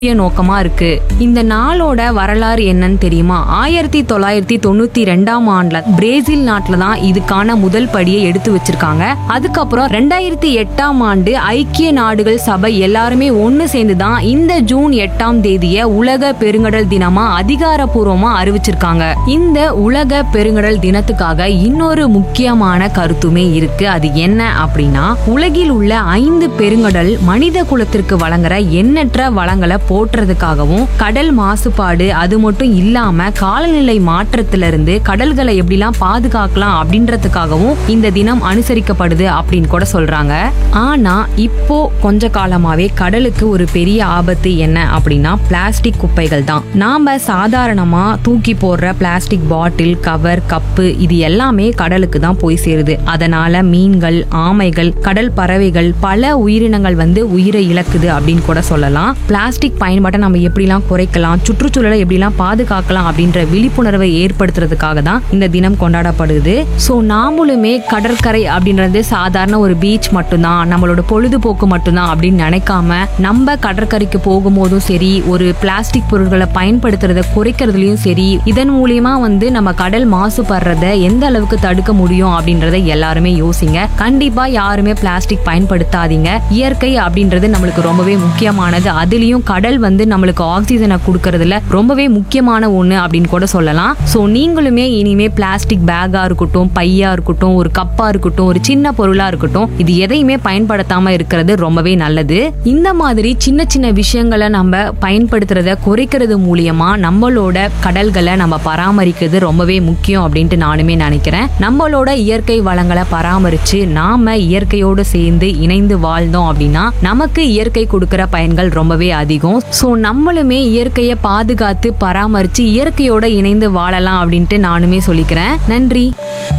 முக்கிய நோக்கமா இருக்கு இந்த நாளோட வரலாறு என்னன்னு தெரியுமா ஆயிரத்தி தொள்ளாயிரத்தி தொண்ணூத்தி ரெண்டாம் ஆண்டுல பிரேசில் நாட்டுல தான் இதுக்கான முதல் படியை எடுத்து வச்சிருக்காங்க அதுக்கப்புறம் ரெண்டாயிரத்தி எட்டாம் ஆண்டு ஐக்கிய நாடுகள் சபை எல்லாருமே ஒண்ணு சேர்ந்து தான் இந்த ஜூன் எட்டாம் தேதிய உலக பெருங்கடல் தினமா அதிகாரப்பூர்வமா அறிவிச்சிருக்காங்க இந்த உலக பெருங்கடல் தினத்துக்காக இன்னொரு முக்கியமான கருத்துமே இருக்கு அது என்ன அப்படின்னா உலகில் உள்ள ஐந்து பெருங்கடல் மனித குலத்திற்கு வழங்குற எண்ணற்ற வளங்களை போற்றுறதுக்காகவும் கடல் மாசுபாடு அது மட்டும் இல்லாம காலநிலை மாற்றத்திலிருந்து கடல்களை எப்படிலாம் பாதுகாக்கலாம் அப்படின்றதுக்காகவும் இந்த தினம் அனுசரிக்கப்படுது அப்படின்னு கூட சொல்றாங்க ஆனா இப்போ கொஞ்ச காலமாவே கடலுக்கு ஒரு பெரிய ஆபத்து என்ன அப்படின்னா பிளாஸ்டிக் குப்பைகள் தான் நாம சாதாரணமா தூக்கி போடுற பிளாஸ்டிக் பாட்டில் கவர் கப்பு இது எல்லாமே கடலுக்கு தான் போய் சேருது அதனால மீன்கள் ஆமைகள் கடல் பறவைகள் பல உயிரினங்கள் வந்து உயிரை இழக்குது அப்படின்னு கூட சொல்லலாம் பிளாஸ்டிக் பயன்பாட்டை நம்ம எப்படிலாம் குறைக்கலாம் சுற்றுச்சூழலை எப்படிலாம் பாதுகாக்கலாம் அப்படின்ற விழிப்புணர்வை ஏற்படுத்துறதுக்காக தான் இந்த தினம் கொண்டாடப்படுது ஸோ நாமளுமே கடற்கரை அப்படின்றது சாதாரண ஒரு பீச் மட்டும்தான் நம்மளோட பொழுதுபோக்கு மட்டும்தான் அப்படின்னு நினைக்காம நம்ம கடற்கரைக்கு போகும்போதும் சரி ஒரு பிளாஸ்டிக் பொருட்களை பயன்படுத்துறத குறைக்கிறதுலயும் சரி இதன் மூலியமா வந்து நம்ம கடல் மாசுபடுறத எந்த அளவுக்கு தடுக்க முடியும் அப்படின்றத எல்லாருமே யோசிங்க கண்டிப்பா யாருமே பிளாஸ்டிக் பயன்படுத்தாதீங்க இயற்கை அப்படின்றது நம்மளுக்கு ரொம்பவே முக்கியமானது அதுலயும் கடல் வந்து நம்மளுக்கு ஆக்சிஜனை கொடுக்கறதுல ரொம்பவே முக்கியமான ஒண்ணு அப்படின்னு கூட சொல்லலாம் ஸோ நீங்களுமே இனிமே பிளாஸ்டிக் பேக்கா இருக்கட்டும் பையா இருக்கட்டும் ஒரு கப்பா இருக்கட்டும் ஒரு சின்ன பொருளா இருக்கட்டும் இது எதையுமே பயன்படுத்தாம இருக்கிறது ரொம்பவே நல்லது இந்த மாதிரி சின்ன சின்ன விஷயங்களை நம்ம பயன்படுத்துறத குறைக்கிறது மூலியமா நம்மளோட கடல்களை நம்ம பராமரிக்கிறது ரொம்பவே முக்கியம் அப்படின்ட்டு நானுமே நினைக்கிறேன் நம்மளோட இயற்கை வளங்களை பராமரிச்சு நாம இயற்கையோடு சேர்ந்து இணைந்து வாழ்ந்தோம் அப்படின்னா நமக்கு இயற்கை கொடுக்கிற பயன்கள் ரொம்பவே அதிகம் ஸோ நம்மளுமே இயற்கையை பாதுகாத்து பராமரிச்சு இயற்கையோட இணைந்து வாழலாம் அப்படின்ட்டு நானுமே சொல்லிக்கிறேன் நன்றி